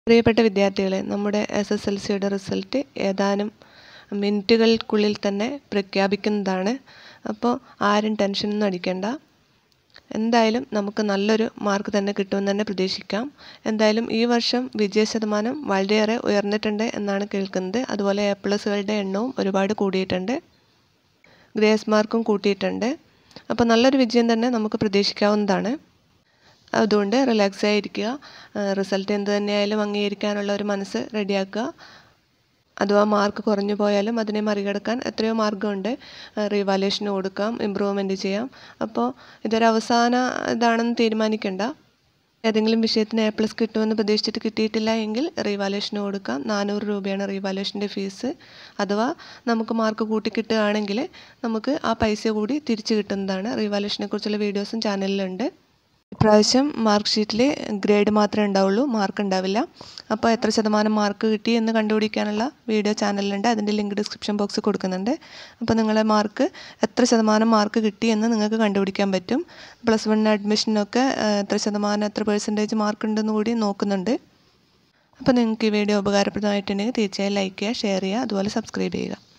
പ്രിയപ്പെട്ട വിദ്യാർത്ഥികളെ നമ്മുടെ എസ് എസ് എൽ സിയുടെ റിസൾട്ട് ഏതാനും മിനിറ്റുകൾക്കുള്ളിൽ തന്നെ പ്രഖ്യാപിക്കുന്നതാണ് അപ്പോൾ ആരും ടെൻഷനൊന്നും അടിക്കണ്ട എന്തായാലും നമുക്ക് നല്ലൊരു മാർക്ക് തന്നെ കിട്ടുമെന്ന് തന്നെ പ്രതീക്ഷിക്കാം എന്തായാലും ഈ വർഷം വിജയ ശതമാനം വളരെയേറെ ഉയർന്നിട്ടുണ്ട് എന്നാണ് കേൾക്കുന്നത് അതുപോലെ എ പ്ലസുകളുടെ എണ്ണവും ഒരുപാട് കൂടിയിട്ടുണ്ട് ഗ്രേസ് മാർക്കും കൂട്ടിയിട്ടുണ്ട് അപ്പോൾ നല്ലൊരു വിജയം തന്നെ നമുക്ക് പ്രതീക്ഷിക്കാവുന്നതാണ് അതുകൊണ്ട് റിലാക്സ് ആയിരിക്കുക റിസൾട്ട് എന്ത് തന്നെയായാലും അംഗീകരിക്കാനുള്ള ഒരു മനസ്സ് റെഡിയാക്കുക അഥവാ മാർക്ക് കുറഞ്ഞു പോയാലും അതിനെ മറികടക്കാൻ എത്രയോ മാർഗമുണ്ട് റീവാലുവേഷന് കൊടുക്കാം ഇമ്പ്രൂവ്മെൻറ്റ് ചെയ്യാം അപ്പോൾ ഇതൊരു അവസാന ഇതാണെന്ന് തീരുമാനിക്കേണ്ട ഏതെങ്കിലും വിഷയത്തിന് എ പ്ലസ് കിട്ടുമെന്ന് പ്രതീക്ഷിച്ചിട്ട് കിട്ടിയിട്ടില്ല എങ്കിൽ റീവാലുവേഷന് കൊടുക്കാം നാനൂറ് രൂപയാണ് റീവാലുവേഷൻ്റെ ഫീസ് അഥവാ നമുക്ക് മാർക്ക് കൂട്ടി കിട്ടുകയാണെങ്കിൽ നമുക്ക് ആ പൈസ കൂടി തിരിച്ചു കിട്ടുന്നതാണ് റീവാലുവേഷനെ കുറിച്ചുള്ള വീഡിയോസും ചാനലിലുണ്ട് ഇപ്രാവശ്യം മാർക്ക് ഷീറ്റിൽ ഗ്രേഡ് മാത്രമേ ഉണ്ടാവുള്ളൂ മാർക്ക് ഉണ്ടാവില്ല അപ്പോൾ എത്ര ശതമാനം മാർക്ക് കിട്ടി എന്ന് കണ്ടുപിടിക്കാനുള്ള വീഡിയോ ചാനലിലുണ്ട് അതിൻ്റെ ലിങ്ക് ഡിസ്ക്രിപ്ഷൻ ബോക്സിൽ കൊടുക്കുന്നുണ്ട് അപ്പോൾ നിങ്ങളെ മാർക്ക് എത്ര ശതമാനം മാർക്ക് കിട്ടി എന്ന് നിങ്ങൾക്ക് കണ്ടുപിടിക്കാൻ പറ്റും പ്ലസ് വൺ അഡ്മിഷനൊക്കെ എത്ര ശതമാനം എത്ര പെർസെൻറ്റേജ് മാർക്ക് ഉണ്ടെന്ന് കൂടി നോക്കുന്നുണ്ട് അപ്പോൾ നിങ്ങൾക്ക് ഈ വീഡിയോ ഉപകാരപ്രദമായിട്ടുണ്ടെങ്കിൽ തീർച്ചയായും ലൈക്ക് ചെയ്യുക ഷെയർ ചെയ്യുക അതുപോലെ സബ്സ്ക്രൈബ് ചെയ്യുക